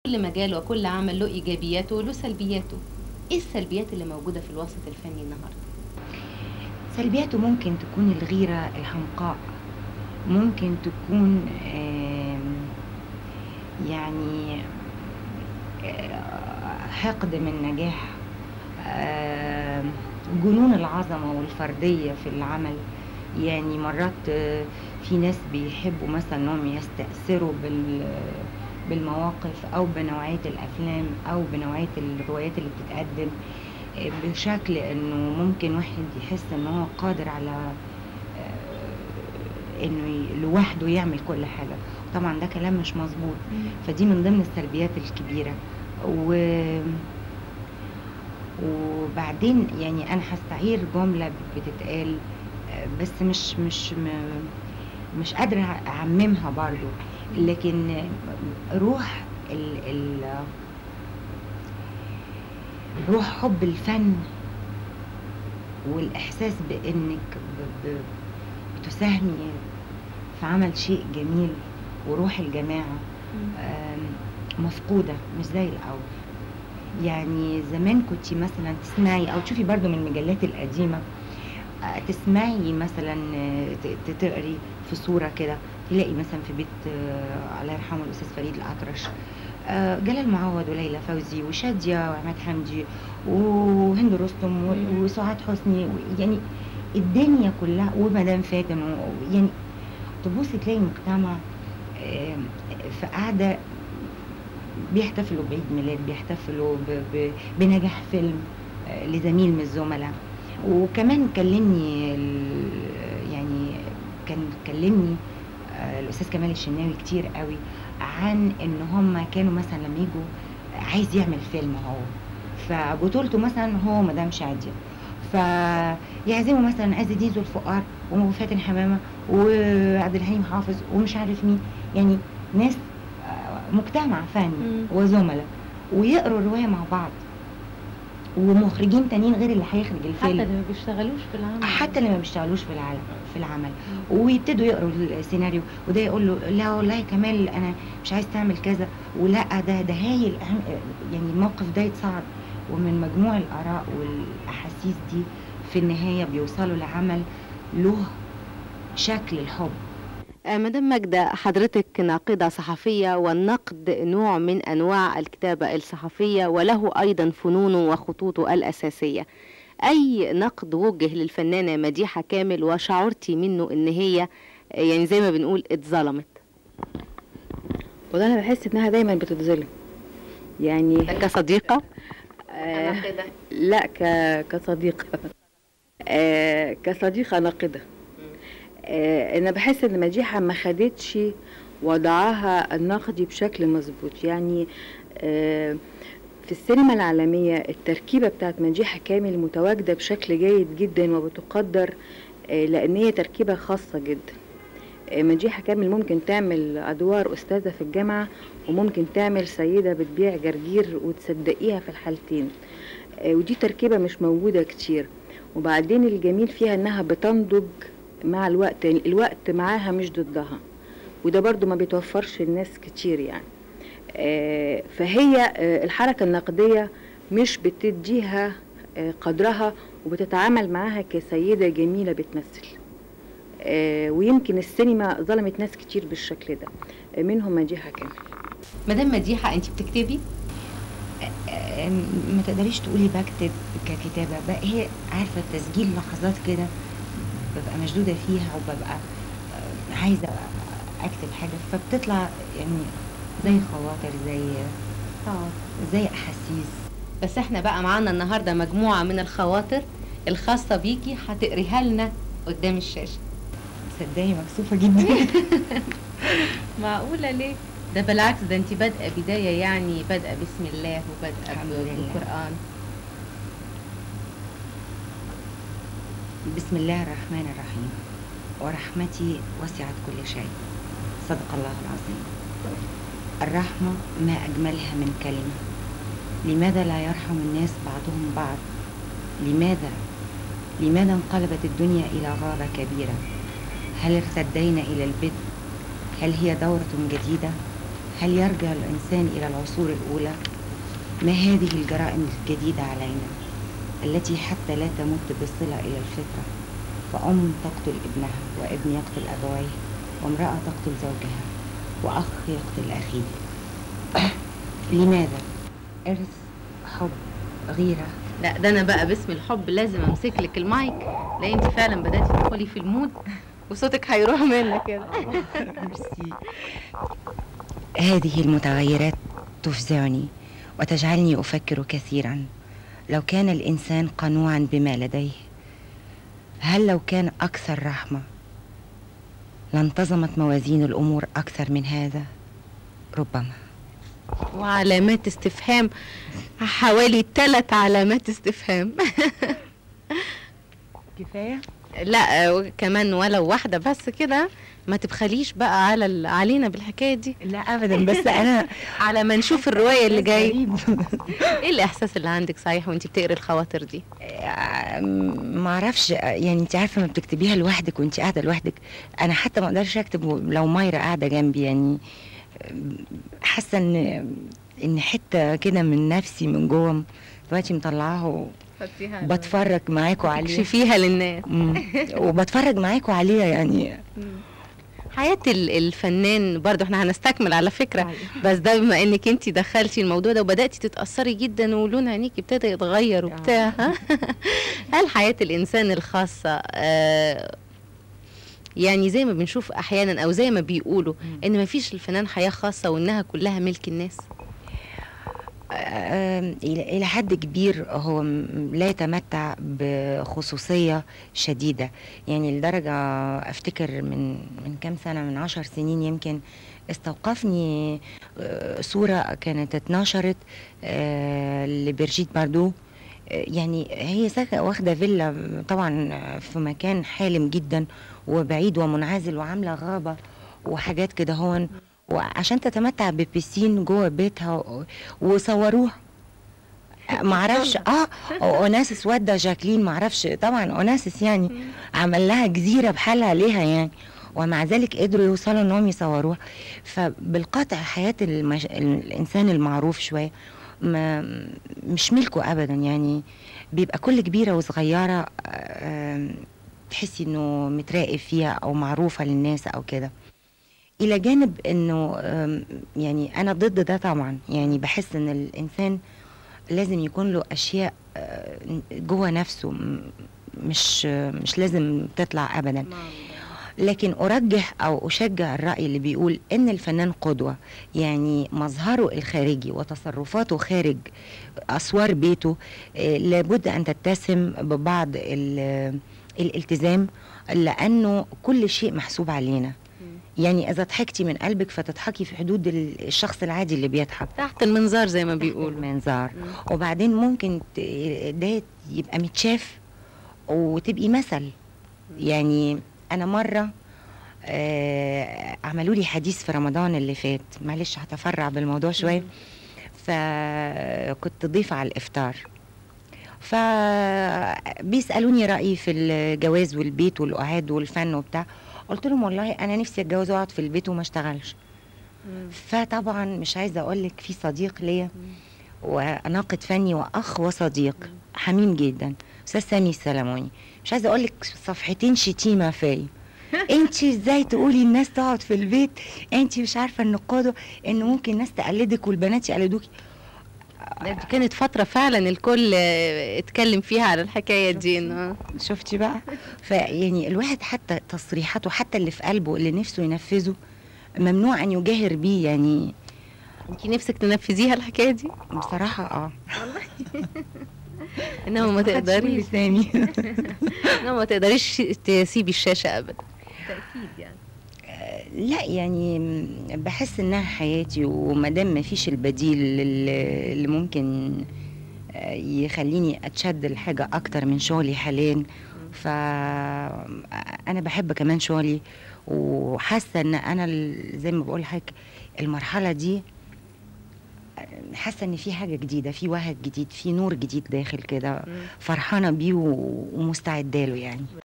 كل مجال وكل عمل له ايجابياته وله سلبياته ايه السلبيات اللي موجوده في الوسط الفني النهارده سلبياته ممكن تكون الغيرة الحمقاء ممكن تكون آم، يعني آه، حقد من نجاح آم، جنون العظمة والفردية في العمل يعني مرات آه، في ناس بيحبوا مثلا انهم يستأثروا بال بالمواقف او بنوعية الافلام او بنوعية الروايات اللي بتتقدم آه، بشكل انه ممكن واحد يحس ان هو قادر على آه، انه ي- لوحده يعمل كل حاجة طبعا ده كلام مش مظبوط فدي من ضمن السلبيات الكبيرة و وبعدين يعني انا هستعير جملة بتتقال آه، بس مش مش م... مش قادرة اعممها برضو لكن آه، روح ال... ال... روح حب الفن والاحساس بانك ب... ب... بتساهمي في عمل شيء جميل وروح الجماعة آم، مفقودة مش زي الأول يعني زمان كنت مثلا تسمعي أو تشوفي برضو من المجلات القديمة آه، تسمعي مثلا آه، ت- ت- تقري في صورة كده تلاقي مثلا في بيت آه، الله يرحمه الأستاذ فريد الأطرش آه، جلال معوض وليلى فوزي وشادية وعماد حمدي وهند رستم و- مم. وسعاد حسني و- يعني الدنيا كلها ومدام فاتن و- يعني تبصي تلاقي مجتمع آم، في قعدة بيحتفلوا بعيد ميلاد بيحتفلوا ب- ب- بنجاح فيلم آه، لزميل من الزملاء وكمان كلمني ال- يعني كان كلمني آه، الاستاذ كمال الشناوي كتير قوي عن ان هم كانوا مثلا لما يجوا عايز يعمل فيلم هو فبطولته مثلا هو مدام شاديه فيعزموا مثلا عز الدين ذو الفقار وفاتن حمامه وعبد الحليم حافظ ومش عارف مين يعني ناس آه، مجتمع فني مم. وزملاء ويقروا الروايه مع بعض ومخرجين تانيين غير اللي هيخرج حتى الفيلم اللي ما بيشتغلوش في العمل حتى اللي ما بيشتغلوش في العالم في العمل ويبتدوا يقروا السيناريو وده يقول له لا والله يا كمال انا مش عايز تعمل كذا ولا ده ده هايل أهم- يعني الموقف ده يتصعد ومن مجموع الاراء والاحاسيس دي في النهايه بيوصلوا لعمل له شكل الحب آه، مدام ماجدة حضرتك ناقدة صحفية والنقد نوع من أنواع الكتابة الصحفية وله أيضا فنونه وخطوطه الأساسية أي نقد وجه للفنانة مديحة كامل وشعرتي منه إن هي آه، يعني زي ما بنقول اتظلمت والله انا بحس انها دايما بتتظلم يعني كصديقة آه لا ك... كصديقة آه كصديقة ناقدة آه انا بحس ان مديحة ما خدتش وضعها النقدي بشكل مظبوط يعني آه في السينما العالمية التركيبة بتاعت مديحة كامل متواجدة بشكل جيد جدا وبتقدر آه لأن هي تركيبة خاصة جدا آه مديحة كامل ممكن تعمل أدوار أستاذة في الجامعة وممكن تعمل سيدة بتبيع جرجير وتصدقيها في الحالتين آه، ودي تركيبة مش موجودة كتير وبعدين الجميل فيها انها بتنضج مع الوقت يعني الوقت معاها مش ضدها وده برضو ما بيتوفرش الناس كتير يعني آه، فهي آه، الحركة النقدية مش بتديها آه، قدرها وبتتعامل معاها كسيدة جميلة بتمثل آه، ويمكن السينما ظلمت ناس كتير بالشكل ده آه، منهم مديحة كامل مدام مديحة أنت بتكتبي آم، ما تقدريش تقولي بكتب ككتابة بقى هي عارفة تسجيل لحظات كده ببقى مشدودة فيها وببقى آه، عايزة أكتب حاجة فبتطلع يعني زي خواطر زي زي أحاسيس بس احنا بقى معانا النهاردة مجموعة من الخواطر الخاصة بيكي هتقريها لنا قدام الشاشة صدقني مكسوفة جدا معقولة ليه؟ ده بالعكس ده انت بادئة بداية يعني بادئة بسم الله وبادئة الحمد ب- لله. بالقرآن بسم الله الرحمن الرحيم ورحمتي وسعت كل شيء صدق الله العظيم الرحمة ما أجملها من كلمة لماذا لا يرحم الناس بعضهم بعض لماذا لماذا انقلبت الدنيا إلى غابة كبيرة هل ارتدينا إلى البدء هل هي دورة جديدة هل يرجع الإنسان إلى العصور الأولى ما هذه الجرائم الجديدة علينا التي حتى لا تمت بصلة إلى الفطرة فأم تقتل ابنها وابن يقتل أبويه وامرأة تقتل زوجها وأخ يقتل أخيه لماذا؟ إرث حب غيرة لا ده انا بقى باسم الحب لازم امسك لك المايك لان انت فعلا بداتي تدخلي في المود وصوتك هيروح منك كده ميرسي هذه المتغيرات تفزعني وتجعلني أفكر كثيرا لو كان الإنسان قنوعا بما لديه هل لو كان أكثر رحمة لانتظمت موازين الأمور أكثر من هذا ربما وعلامات استفهام حوالي ثلاث علامات استفهام كفاية لا كمان ولو واحده بس كده ما تبخليش بقى على ال- علينا بالحكايه دي لا أبدا بس أنا على ما نشوف الروايه اللي جايه غريب. ايه الاحساس اللي عندك صحيح وانت بتقري الخواطر دي ما اعرفش يعني انت عارفه ما بتكتبيها لوحدك وانت قاعده لوحدك انا حتى ما اقدرش اكتب لو مايره قاعده جنبي يعني حاسه ان ان حته كده من نفسي من جوه دلوقتي مطلعاها وبتفرج معاكوا عليها تكشفيها للناس مم. وبتفرج معاكوا عليها يعني حياة ال- الفنان برضو احنا هنستكمل على فكرة بس ده بما انك انت دخلتي الموضوع ده وبدأتي تتأثري جدا ولون عينيكي ابتدى يتغير وبتاع ها؟ هل حياة الإنسان الخاصة آه يعني زي ما بنشوف أحيانا أو زي ما بيقولوا إن ما فيش الفنان حياة خاصة وإنها كلها ملك الناس آم، إلى إلى حد كبير هو م- لا يتمتع بخصوصية شديدة يعني لدرجة أفتكر من من كام سنة من عشر سنين يمكن استوقفني آه، صورة كانت اتنشرت آه، لبرجيت باردو آه، يعني هي ساكنة واخدة فيلا طبعا في مكان حالم جدا وبعيد ومنعزل وعاملة غابة وحاجات كده هون وعشان تتمتع ببسين جوه بيتها و- وصوروها معرفش اه اوناسس ودا جاكلين معرفش طبعا اوناسس يعني عمل لها جزيره بحالها ليها يعني ومع ذلك قدروا يوصلوا انهم يصوروها فبالقطع حياه المش... الانسان المعروف شويه ما مش ملكه ابدا يعني بيبقى كل كبيره وصغيره آم، تحسي انه متراقب فيها او معروفه للناس او كده الى جانب انه آم، يعني انا ضد ده طبعا يعني بحس ان الانسان لازم يكون له اشياء آه، جوه نفسه م- مش مش لازم تطلع ابدا لكن ارجح او اشجع الراي اللي بيقول ان الفنان قدوه يعني مظهره الخارجي وتصرفاته خارج اسوار بيته آه، لابد ان تتسم ببعض ال- الالتزام لانه كل شيء محسوب علينا يعني اذا ضحكتي من قلبك فتضحكي في حدود ال- الشخص العادي اللي بيضحك تحت المنظار زي ما بيقولوا المنظار وبعدين ممكن ت- ده يبقى متشاف وتبقي مثل يعني انا مره آه عملوا لي حديث في رمضان اللي فات معلش هتفرع بالموضوع شويه فكنت ضيفه على الافطار فبيسالوني رايي في الجواز والبيت والقعاد والفن وبتاع قلت لهم والله انا نفسي اتجوز واقعد في البيت وما اشتغلش فطبعا مش عايزه اقول لك في صديق ليا وناقد فني واخ وصديق حميم جدا استاذ سامي السلموني مش عايزه اقول لك صفحتين شتيمه فيا انت ازاي تقولي الناس تقعد في البيت انت مش عارفه ان القدوه ان ممكن ناس تقلدك والبنات يقلدوكي ده دي كانت فترة فعلا الكل آه، اتكلم فيها على الحكاية دي إنه شفتي بقى فيعني الواحد حتى تصريحاته حتى اللي في قلبه اللي نفسه ينفذه ممنوع ان يجاهر بيه يعني انت نفسك تنفذيها الحكاية دي بصراحه اه انما ما تقدريش سامي انما ما تقدريش تسيبي الشاشة ابدا تأكيد يعني لا يعني م- بحس انها حياتي وما دام ما فيش البديل اللي اللي ممكن آه، يخليني اتشد لحاجه اكتر من شغلي حاليا فانا بحب كمان شغلي وحاسه ان انا ال- زي ما بقول لحضرتك المرحله دي آه، حاسه ان في حاجه جديده في وهج جديد في نور جديد داخل كده فرحانه بيه و- ومستعده له يعني